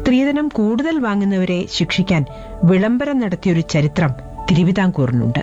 സ്ത്രീധനം കൂടുതൽ വാങ്ങുന്നവരെ ശിക്ഷിക്കാൻ വിളംബരം നടത്തിയൊരു ചരിത്രം തിരുവിതാംകൂറിനുണ്ട്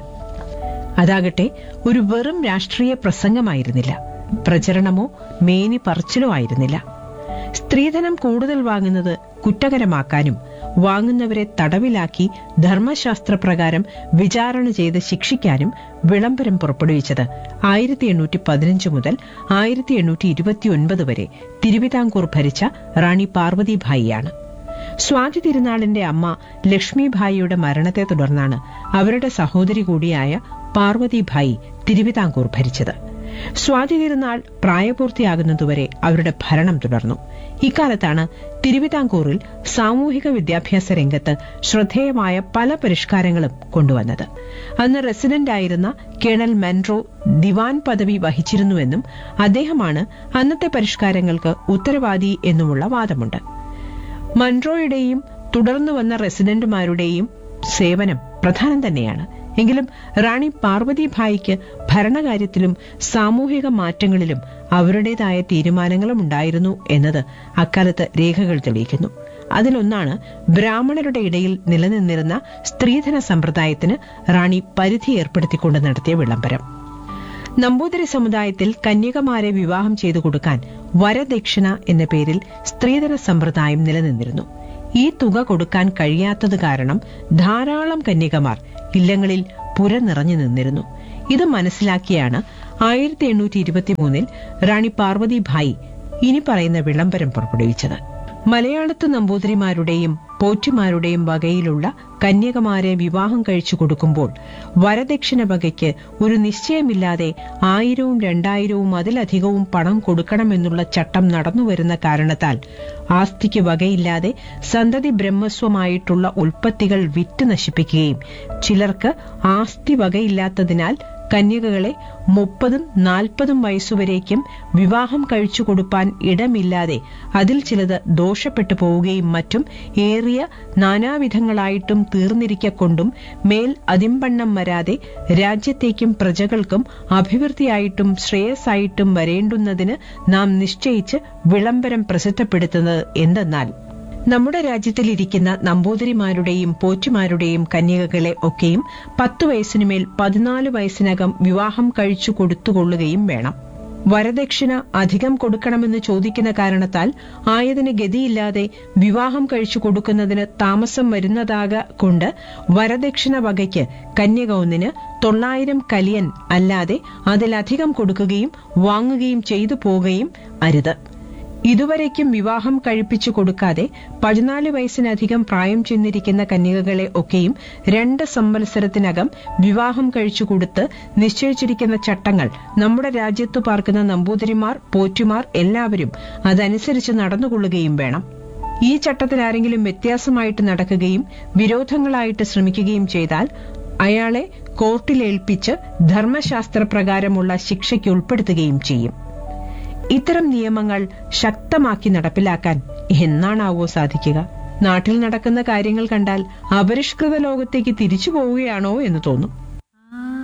അതാകട്ടെ ഒരു വെറും രാഷ്ട്രീയ പ്രസംഗമായിരുന്നില്ല പ്രചരണമോ മേനി പറച്ചിലോ ആയിരുന്നില്ല സ്ത്രീധനം കൂടുതൽ വാങ്ങുന്നത് കുറ്റകരമാക്കാനും വാങ്ങുന്നവരെ തടവിലാക്കി ധർമ്മശാസ്ത്രപ്രകാരം വിചാരണ ചെയ്ത് ശിക്ഷിക്കാനും വിളംബരം പുറപ്പെടുവിച്ചത് ആയിരത്തി എണ്ണൂറ്റി പതിനഞ്ച് മുതൽ ആയിരത്തി എണ്ണൂറ്റി ഇരുപത്തിയൊൻപത് വരെ തിരുവിതാംകൂർ ഭരിച്ച റാണി പാർവതിഭായിയാണ് സ്വാതി തിരുനാളിന്റെ അമ്മ ലക്ഷ്മിഭായിയുടെ മരണത്തെ തുടർന്നാണ് അവരുടെ സഹോദരി കൂടിയായ പാർവതിഭായി തിരുവിതാംകൂർ ഭരിച്ചത് സ്വാതി തിരുനാൾ പ്രായപൂർത്തിയാകുന്നതുവരെ അവരുടെ ഭരണം തുടർന്നു ഇക്കാലത്താണ് തിരുവിതാംകൂറിൽ സാമൂഹിക വിദ്യാഭ്യാസ രംഗത്ത് ശ്രദ്ധേയമായ പല പരിഷ്കാരങ്ങളും കൊണ്ടുവന്നത് അന്ന് റെസിഡന്റ് ആയിരുന്ന കേണൽ മെൻറോ ദിവാൻ പദവി വഹിച്ചിരുന്നുവെന്നും അദ്ദേഹമാണ് അന്നത്തെ പരിഷ്കാരങ്ങൾക്ക് ഉത്തരവാദി എന്നുമുള്ള വാദമുണ്ട് മൺട്രോയുടെയും തുടർന്നു വന്ന റെസിഡന്റുമാരുടെയും സേവനം പ്രധാനം തന്നെയാണ് എങ്കിലും റാണി പാർവതിഭായിക്ക് ഭരണകാര്യത്തിലും സാമൂഹിക മാറ്റങ്ങളിലും അവരുടേതായ തീരുമാനങ്ങളും ഉണ്ടായിരുന്നു എന്നത് അക്കാലത്ത് രേഖകൾ തെളിയിക്കുന്നു അതിലൊന്നാണ് ബ്രാഹ്മണരുടെ ഇടയിൽ നിലനിന്നിരുന്ന സ്ത്രീധന സമ്പ്രദായത്തിന് റാണി പരിധി ഏർപ്പെടുത്തിക്കൊണ്ട് നടത്തിയ വിളംബരം നമ്പൂതിരി സമുദായത്തിൽ കന്യകമാരെ വിവാഹം ചെയ്തു കൊടുക്കാൻ വരദക്ഷിണ എന്ന പേരിൽ സ്ത്രീധന സമ്പ്രദായം നിലനിന്നിരുന്നു ഈ തുക കൊടുക്കാൻ കഴിയാത്തത് കാരണം ധാരാളം കന്യകമാർ ഇല്ലങ്ങളിൽ പുര നിറഞ്ഞു നിന്നിരുന്നു ഇത് മനസ്സിലാക്കിയാണ് ആയിരത്തി എണ്ണൂറ്റി ഇരുപത്തിമൂന്നിൽ റാണി പാർവതിഭായി ഇനി പറയുന്ന വിളംബരം പുറപ്പെടുവിച്ചത് മലയാളത്ത് നമ്പൂതിരിമാരുടെയും പോറ്റുമാരുടെയും വകയിലുള്ള കന്യകമാരെ വിവാഹം കഴിച്ചു കൊടുക്കുമ്പോൾ വരദക്ഷിണ വകയ്ക്ക് ഒരു നിശ്ചയമില്ലാതെ ആയിരവും രണ്ടായിരവും അതിലധികവും പണം കൊടുക്കണമെന്നുള്ള ചട്ടം നടന്നുവരുന്ന കാരണത്താൽ ആസ്തിക്ക് വകയില്ലാതെ സന്തതി ബ്രഹ്മസ്വമായിട്ടുള്ള ഉൽപ്പത്തികൾ വിറ്റ് നശിപ്പിക്കുകയും ചിലർക്ക് ആസ്തി വകയില്ലാത്തതിനാൽ കന്യകകളെ മുപ്പതും നാൽപ്പതും വയസ്സുവരേക്കും വിവാഹം കഴിച്ചു കൊടുപ്പാൻ ഇടമില്ലാതെ അതിൽ ചിലത് ദോഷപ്പെട്ടു പോവുകയും മറ്റും ഏറിയ നാനാവിധങ്ങളായിട്ടും തീർന്നിരിക്കൊണ്ടും മേൽ അതിമ്പണ്ണം വരാതെ രാജ്യത്തേക്കും പ്രജകൾക്കും അഭിവൃദ്ധിയായിട്ടും ശ്രേയസ്സായിട്ടും വരേണ്ടുന്നതിന് നാം നിശ്ചയിച്ച് വിളംബരം പ്രസിദ്ധപ്പെടുത്തുന്നത് എന്തെന്നാൽ നമ്മുടെ രാജ്യത്തിലിരിക്കുന്ന നമ്പൂതിരിമാരുടെയും പോറ്റുമാരുടെയും കന്യകകളെ ഒക്കെയും പത്തു വയസ്സിനുമേൽ പതിനാല് വയസ്സിനകം വിവാഹം കഴിച്ചു കൊടുത്തുകൊള്ളുകയും വേണം വരദക്ഷിണ അധികം കൊടുക്കണമെന്ന് ചോദിക്കുന്ന കാരണത്താൽ ആയതിന് ഗതിയില്ലാതെ വിവാഹം കഴിച്ചു കൊടുക്കുന്നതിന് താമസം വരുന്നതാക കൊണ്ട് വരദക്ഷിണ വകയ്ക്ക് കന്യക ഒന്നിന് തൊള്ളായിരം കലിയൻ അല്ലാതെ അതിലധികം കൊടുക്കുകയും വാങ്ങുകയും ചെയ്തു പോകുകയും അരുത് ഇതുവരയ്ക്കും വിവാഹം കഴിപ്പിച്ചു കൊടുക്കാതെ പതിനാല് വയസ്സിനധികം പ്രായം ചെന്നിരിക്കുന്ന കന്യകകളെ ഒക്കെയും രണ്ട് സംവത്സരത്തിനകം വിവാഹം കഴിച്ചു കൊടുത്ത് നിശ്ചയിച്ചിരിക്കുന്ന ചട്ടങ്ങൾ നമ്മുടെ രാജ്യത്തു പാർക്കുന്ന നമ്പൂതിരിമാർ പോറ്റുമാർ എല്ലാവരും അതനുസരിച്ച് നടന്നുകൊള്ളുകയും വേണം ഈ ചട്ടത്തിൽ ആരെങ്കിലും വ്യത്യാസമായിട്ട് നടക്കുകയും വിരോധങ്ങളായിട്ട് ശ്രമിക്കുകയും ചെയ്താൽ അയാളെ കോർട്ടിലേൽപ്പിച്ച് ധർമ്മശാസ്ത്രപ്രകാരമുള്ള ശിക്ഷയ്ക്ക് ഉൾപ്പെടുത്തുകയും ചെയ്യും ഇത്തരം നിയമങ്ങൾ ശക്തമാക്കി നടപ്പിലാക്കാൻ എന്നാണാവോ സാധിക്കുക നാട്ടിൽ നടക്കുന്ന കാര്യങ്ങൾ കണ്ടാൽ അപരിഷ്കൃത ലോകത്തേക്ക് തിരിച്ചു പോവുകയാണോ എന്ന് തോന്നും